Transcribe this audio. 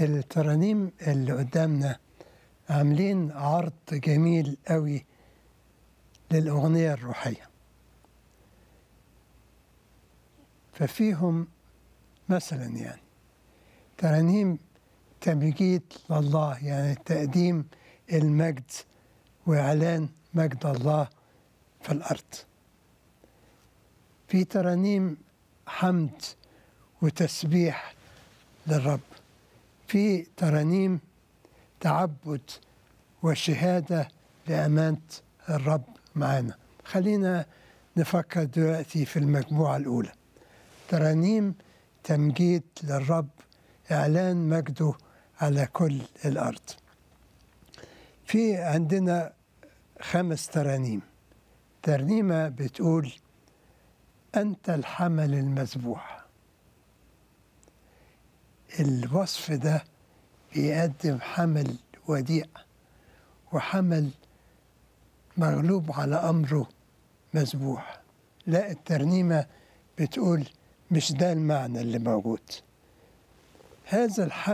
الترانيم اللي قدامنا عاملين عرض جميل قوي للأغنية الروحية ففيهم مثلا يعني ترانيم تمجيد لله يعني تقديم المجد وإعلان مجد الله في الأرض في ترانيم حمد وتسبيح للرب في ترانيم تعبد وشهادة لأمانة الرب معنا خلينا نفكر دلوقتي في المجموعة الأولى ترانيم تمجيد للرب إعلان مجده على كل الأرض في عندنا خمس ترانيم ترنيمة بتقول أنت الحمل المذبوح الوصف ده بيقدم حمل وديع وحمل مغلوب على أمره مذبوح لا الترنيمة بتقول مش ده المعنى اللي موجود هذا الحمل